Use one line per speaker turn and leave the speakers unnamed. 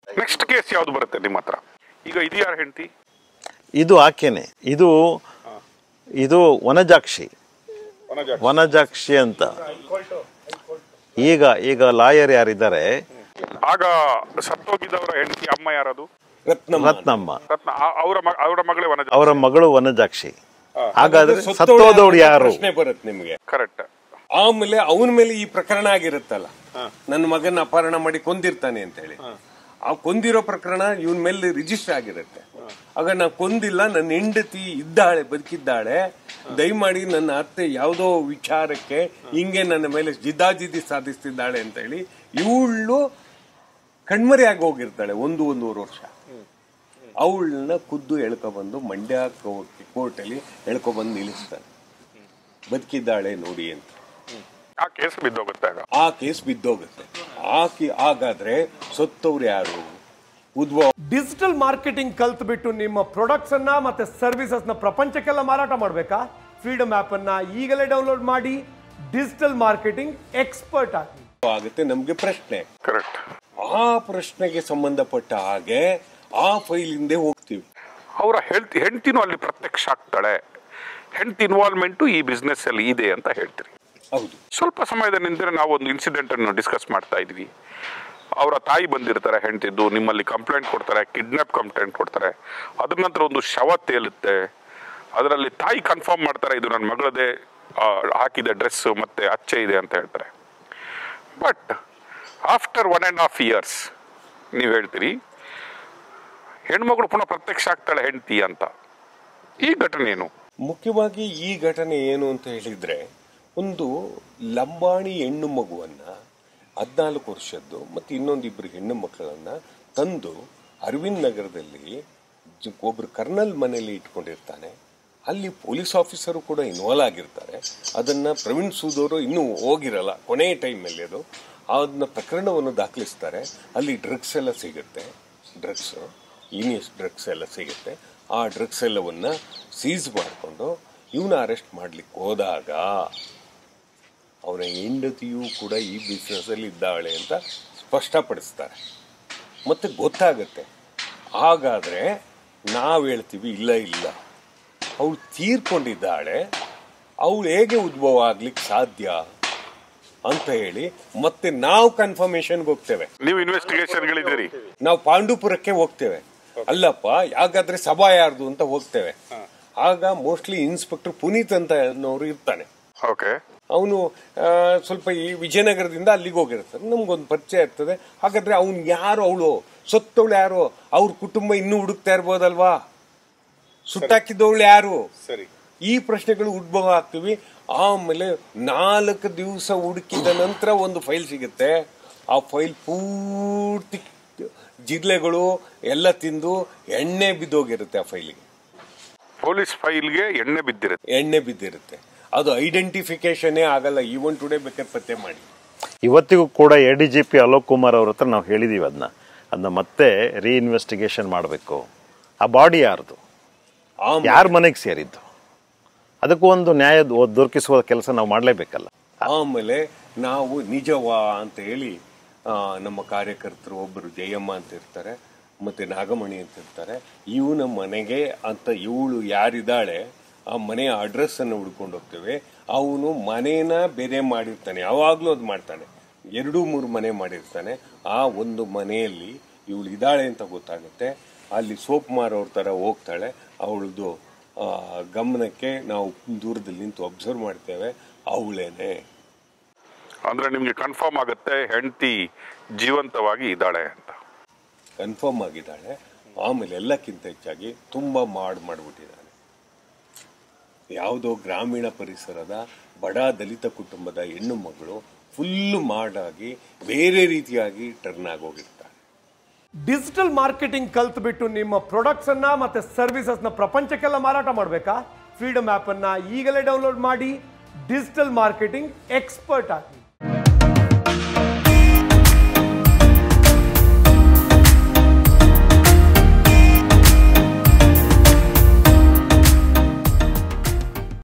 next case ಯಾವ್ದು ಬರುತ್ತೆ ನಿಮ್ಮ ಹತ್ರ ಈಗ ಇದು ಯಾರ ಹೆಂಡತಿ
ಇದು ಆಕೆನೆ ಇದು ಇದು ವನಜಾಕ್ಷಿ ವನಜಾಕ್ಷಿ ಅಂತ ಈಗ ಈಗ ಲಾಯರ್ ಯಾರಿದ್ದಾರೆ
ಆಗ ಸತ್ತೋಗಿದ್ದವರ ಹೆಂಡತಿ ಅಮ್ಮ ಯಾರದು
ರತ್ನಮ್ಮ
ರತ್ನಮ್ಮ
ರತ್ನ ಆ- ಅವರ ಮ- ಅವರ ಮಗಳೇ ವನಜ
ಅವರ ಮಗಳು ವನಜಾಕ್ಷಿ ಹಾಗಾದ್ರೆ
ಸತ್ತೋಳು
ಸತ್ತೋದವಳು ಯಾರು
ಪ್ರಶ್ನೆ ಬರುತ್ತೆ ನಿಮಗೆ
ಕರೆಕ್ಟ್
ಆಮೇಲೆ ಅವನ ಮೇಲೆ ಈ ಪ್ರಕರಣ ಆಗಿರುತ್ತಲ್ಲ ನನ್ನ ಮಗನ ಅಪಹರಣ ಮಾಡಿ ಕೊಂದಿರ್ತಾನೆ ಅಂತ ಹೇಳಿ ಆ ಕೊಂದಿರೋ ಪ್ರಕರಣ ಇವನ್ ಮೇಲೆ ರಿಜಿಸ್ಟರ್ ಆಗಿರುತ್ತೆ ಆಗ ನಾ ಕೊಂದಿಲ್ಲ ನನ್ನ ಹೆಂಡತಿ ಇದ್ದಾಳೆ ಬದುಕಿದ್ದಾಳೆ ದಯಮಾಡಿ ನನ್ನ ಅತ್ತೆ ಯಾವುದೋ ವಿಚಾರಕ್ಕೆ ಹಿಂಗೆ ನನ್ನ ಮೇಲೆ ಜಿದ್ದಾಜಿದ್ದಿ ಸಾಧಿಸ್ತಿದ್ದಾಳೆ ಅಂತ ಹೇಳಿ ಇವಳು ಕಣ್ಮರೆ ಆಗಿ ಹೋಗಿರ್ತಾಳೆ ಒಂದು ಒಂದೂವರೆ ವರ್ಷ ಅವಳನ್ನ ಖುದ್ದು ಎಳ್ಕೊಬಂದು ಮಂಡ್ಯ ಕೋರ್ಟಲ್ಲಿ ಎಳ್ಕೊಬಂದು ನಿಲ್ಲಿಸ್ತಾನೆ ಬದುಕಿದ್ದಾಳೆ ನೋಡಿ ಅಂತ
ಆ ಕೇಸ್ ಬಿದ್ದೋಗುತ್ತೆ ಆಗ
ಆ ಕೇಸ್ ಬಿದ್ದೋಗುತ್ತೆ ಆ ಕಿ ಹಾಗಾದ್ರೆ ಸತ್ತವ್ರು ಯಾರು ಉದ್ಭವ
ಡಿಜಿಟಲ್ ಮಾರ್ಕೆಟಿಂಗ್ ಕಲ್ತ್ಬಿಟ್ಟು ನಿಮ್ಮ ಪ್ರಾಡಕ್ಟ್ಸ್ ಅನ್ನ ಮತ್ತೆ ಸರ್ವಿಸಸ್ ನ ಪ್ರಪಂಚಕ್ಕೆಲ್ಲ ಮಾರಾಟ ಮಾಡಬೇಕಾ ಫ್ರೀಡಮ್ ಆಪ್ ಅನ್ನ ಈಗಲೇ ಡೌನ್ಲೋಡ್ ಮಾಡಿ ಡಿಜಿಟಲ್ ಮಾರ್ಕೆಟಿಂಗ್ ಎಕ್ಸ್ಪರ್ಟ್ ಆಗಿ
ಆಗುತ್ತೆ ನಮ್ಗೆ ಪ್ರಶ್ನೆ
ಕರೆಕ್ಟ್
ಆ ಪ್ರಶ್ನೆಗೆ ಸಂಬಂಧಪಟ್ಟ ಹಾಗೆ ಆ ಫೈಲ್ ಹಿಂದೆ ಹೋಗ್ತೀವಿ
ಅವರ ಹೆಂಡತಿ ಹೆಂಡತಿನೂ ಅಲ್ಲಿ ಪ್ರತ್ಯಕ್ಷ ಆಗ್ತಾಳೆ ಹೆಂಡತಿ ಇನ್ವಾಲ್ವ್ಮೆಂಟು ಈ ಬಿಸ್ನೆಸ್ ಅಲ್ಲಿ ಇದೆ ಅಂತ ಹೇಳ್ತೀರಿ
ಹೌದು
ಸ್ವಲ್ಪ ಸಮಯದ ನಂತರ ನಾವು ಒಂದು ಇನ್ಸಿಡೆಂಟ್ ಅನ್ನು ಡಿಸ್ಕಸ್ ಮಾಡ್ತಾ ಇದ್ವಿ ಅವರ ತಾಯಿ ಬಂದಿರ್ತಾರೆ ಹೆಂಡತಿದ್ದು ನಿಮ್ಮಲ್ಲಿ ಕಂಪ್ಲೇಂಟ್ ಕೊಡ್ತಾರೆ ಕಿಡ್ನಾಪ್ ಕಂಪ್ಲೇಂಟ್ ಕೊಡ್ತಾರೆ ಅದ್ರ ನಂತರ ಒಂದು ಶವ ತೇಲುತ್ತೆ ಅದರಲ್ಲಿ ತಾಯಿ ಕನ್ಫರ್ಮ್ ಮಾಡ್ತಾರೆ ಇದು ನನ್ನ ಮಗಳದೇ ಆ, ಹಾಕಿದ ಡ್ರೆಸ್ ಮತ್ತೆ ಅಚ್ಚೆ ಇದೆ ಅಂತ ಹೇಳ್ತಾರೆ but after one and half years ನೀವು ಹೇಳ್ತೀರಿ ಹೆಣ್ಮಗಳು ಪುನಃ ಪ್ರತ್ಯಕ್ಷ ಆಗ್ತಾಳೆ ಹೆಂಡತಿ ಅಂತ ಈ ಘಟನೆ ಏನು
ಮುಖ್ಯವಾಗಿ ಈ ಘಟನೆ ಏನು ಅಂತ ಹೇಳಿದ್ರೆ ಒಂದು ಲಂಬಾಣಿ ಹೆಣ್ಣು ಮಗುವನ್ನ ಹದಿನಾಲ್ಕು ವರ್ಷದ್ದು ಮತ್ತು ಇನ್ನೊಂದಿಬ್ಬರು ಹೆಣ್ಣು ಮಕ್ಕಳನ್ನ ತಂದು ಅರವಿಂದ್ ನಗರದಲ್ಲಿ ಜ- ಒಬ್ರು ಕರ್ನಲ್ ಮನೆಯಲ್ಲಿ ಇಟ್ಕೊಂಡಿರ್ತಾನೆ ಅಲ್ಲಿ ಪೊಲೀಸ್ ಆಫೀಸರು ಕೂಡ ಇನ್ವಾಲ್ವ್ ಆಗಿರ್ತಾರೆ ಅದನ್ನ ಪ್ರವೀಣ್ ಸೂದವರು ಇನ್ನೂ ಹೋಗಿರಲ್ಲ ಕೊನೆಯ ಟೈಮಲ್ಲಿ ಅದು ಅದನ್ನ ಪ್ರಕರಣವನ್ನು ದಾಖಲಿಸ್ತಾರೆ ಅಲ್ಲಿ ಡ್ರಗ್ಸ್ ಎಲ್ಲ ಸಿಗುತ್ತೆ ಡ್ರಗ್ಸ್ ಈನಿಯಸ್ ಡ್ರಗ್ಸ್ ಎಲ್ಲ ಸಿಗುತ್ತೆ ಆ ಡ್ರಗ್ಸ್ ಎಲ್ಲವನ್ನ ಸೀಸ್ ಮಾಡಿಕೊಂಡು ಇವನ ಅರೆಸ್ಟ್ ಮಾಡ್ಲಿಕ್ಕೆ ಹೋದಾಗ ಅವನ ಹೆಂಡತಿಯೂ ಕೂಡ ಈ ಬಿಸ್ನೆಸ್ ಅಲ್ಲಿ ಇದ್ದಾಳೆ ಅಂತ ಸ್ಪಷ್ಟಪಡಿಸ್ತಾರೆ ಮತ್ತೆ ಗೊತ್ತಾಗತ್ತೆ ಹಾಗಾದ್ರೆ ನಾವು ಹೇಳ್ತೀವಿ ಇಲ್ಲ ಇಲ್ಲ ಅವಳು ತೀರ್ಕೊಂಡಿದ್ದಾಳೆ ಅವಳು ಹೇಗೆ ಉದ್ಭವ ಆಗ್ಲಿಕ್ಕೆ ಸಾಧ್ಯ ಅಂತ ಹೇಳಿ ಮತ್ತೆ ನಾವು ಕನ್ಫರ್ಮೇಶನ್ಗೆ ಹೋಗ್ತೇವೆ
ನೀವು ಇನ್ವೆಸ್ಟಿಗೇಷನ್ಗಳಿದ್ದೀರಿ
ನಾವು ಪಾಂಡುಪುರಕ್ಕೆ ಹೋಗ್ತೇವೆ ಅಲ್ಲಪ್ಪ ಯಾಕಾದ್ರೆ ಸಭಾ ಯಾರ್ದು ಅಂತ ಹೋಗ್ತೇವೆ ಆಗ ಮೋಸ್ಟ್ಲಿ ಇನ್ಸ್ಪೆಕ್ಟರ್ ಪುನೀತ್ ಅಂತ ಅನ್ನೋರು ಇರ್ತಾನೆ
ಓಕೆ
ಅವನು ಸ್ವಲ್ಪ ಈ ವಿಜಯನಗರದಿಂದ ಅಲ್ಲಿಗೆ ಹೋಗಿರ್ತಾರೆ ನಮ್ಗೊಂದು ಪರಿಚಯ ಇರ್ತದೆ ಹಾಗಾದ್ರೆ ಅವ್ನು ಯಾರು ಅವಳು ಸತ್ತವಳು ಯಾರು ಅವ್ರ ಕುಟುಂಬ ಇನ್ನೂ ಹುಡುಕ್ತಾ ಇರ್ಬೋದಲ್ವಾ ಸುಟ್ಟಾಕಿದ್ದವಳು ಯಾರು
ಸರಿ
ಈ ಪ್ರಶ್ನೆಗಳು ಉದ್ಭವ ಆಗ್ತೀವಿ ಆಮೇಲೆ ನಾಲ್ಕು ದಿವಸ ಹುಡುಕಿದ ನಂತರ ಒಂದು ಫೈಲ್ ಸಿಗುತ್ತೆ ಆ ಫೈಲ್ ಪೂರ್ತಿ ಜಿರ್ಲೆಗಳು ಎಲ್ಲ ತಿಂದು ಎಣ್ಣೆ ಬಿದ್ದೋಗಿರುತ್ತೆ ಆ ಫೈಲಿಗೆ
ಪೊಲೀಸ್ ಫೈಲ್ಗೆ ಎಣ್ಣೆ ಬಿದ್ದಿರುತ್ತೆ
ಎಣ್ಣೆ ಬಿದ್ದಿರುತ್ತೆ ಅದು ಐಡೆಂಟಿಫಿಕೇಶನೇ ಆಗಲ್ಲ ಈವನ್ ಟುಡೇ ಬೇಕಾದ್ರೆ ಪತ್ತೆ ಮಾಡಿ
ಇವತ್ತಿಗೂ ಕೂಡ A D G P Alok Kumar ಅವ್ರ ಹತ್ರ ನಾವು ಹೇಳಿದೀವಿ ಅದನ್ನ ಅದನ್ನ ಮತ್ತೆ ರೀಇನ್ವೆಸ್ಟಿಗೇಷನ್ ಮಾಡಬೇಕು ಆ ಬಾಡಿ ಯಾರ್ದು
ಆ
ಯಾರ ಮನೆಗೆ ಸೇರಿದ್ದು ಅದಕ್ಕೂ ಒಂದು ನ್ಯಾಯ ದೊ- ದೊರಕಿಸುವ ಕೆಲಸ ನಾವು ಮಾಡಲೇಬೇಕಲ್ಲ
ಆಮೇಲೆ ನಾವು ನಿಜವಾ ಅಂತ ಹೇಳಿ ಆ, ನಮ್ಮ ಕಾರ್ಯಕರ್ತರು ಒಬ್ಬರು ಜಯಮ್ಮ ಅಂತ ಇರ್ತಾರೆ ಮತ್ತೆ ನಾಗಮಣಿ ಅಂತ ಇರ್ತಾರೆ ಇವನ ಮನೆಗೆ ಅಂತ ಇವಳು ಯಾರಿದ್ದಾಳೆ ಆ ಮನೆಯ ಅಡ್ರೆಸ್ ಅನ್ನು ಹುಡ್ಕೊಂಡು ಹೋಗ್ತೇವೆ ಅವನು ಮನೇನ ಬೇರೆ ಮಾಡಿರ್ತಾನೆ ಯಾವಾಗ್ಲೂ ಅದು ಮಾಡ್ತಾನೆ ಎರಡು ಮೂರು ಮನೆ ಮಾಡಿರ್ತಾನೆ ಆ ಒಂದು ಮನೆಯಲ್ಲಿ ಇವಳು ಇದ್ದಾಳೆ ಅಂತ ಗೊತ್ತಾಗುತ್ತೆ ಅಲ್ಲಿ ಸೋಪ್ ಮಾರೋರ್ ತರ ಹೋಗ್ತಾಳೆ ಅವಳದು ಗಮನಕ್ಕೆ ನಾವು ದೂರದಲ್ಲಿ ನಿಂತು ಅಬ್ಸರ್ವ್ ಮಾಡ್ತೇವೆ ಅವಳೇನೆ
ಅಂದ್ರೆ ನಿಮ್ಗೆ ಕನ್ಫರ್ಮ್ ಆಗುತ್ತೆ ಹೆಂಡತಿ ಜೀವಂತವಾಗಿ ಇದ್ದಾಳೆ ಅಂತ
ಕನ್ಫರ್ಮ್ ಆಗಿದ್ದಾಳೆ ಆಮೇಲೆ ಎಲ್ಲಕ್ಕಿಂತ ಹೆಚ್ಚಾಗಿ ತುಂಬಾ ಮಾಡ್ ಮಾಡಿಬಿಟ್ಟಿದ್ದಾನೆ ಯಾವುದೋ ಗ್ರಾಮೀಣ ಪರಿಸರದ ಬಡ ದಲಿತ ಕುಟುಂಬದ ಹೆಣ್ಣು ಮಗಳು ಫುಲ್ ಮಾಡಾಗಿ ಬೇರೆ ರೀತಿಯಾಗಿ ಟರ್ನ್ ಆಗೋಗಿರ್ತಾಳೆ
ಡಿಜಿಟಲ್ ಮಾರ್ಕೆಟಿಂಗ್ ಕಲ್ತ್ಬಿಟ್ಟು ನಿಮ್ಮ ಪ್ರಾಡಕ್ಟ್ಸ್ ಅನ್ನ ಮತ್ತೆ ಸರ್ವಿಸಸ್ ನ ಪ್ರಪಂಚಕ್ಕೆಲ್ಲ ಮಾರಾಟ ಮಾಡಬೇಕಾ ಫ್ರೀಡಮ್ ಆಪ್ ಅನ್ನ ಈಗಲೇ ಡೌನ್ಲೋಡ್ ಮಾಡಿ ಡಿಜಿಟಲ್ ಮಾರ್ಕೆಟಿಂಗ್ ಎಕ್ಸ್ಪರ್ಟ್ ಆಗಿ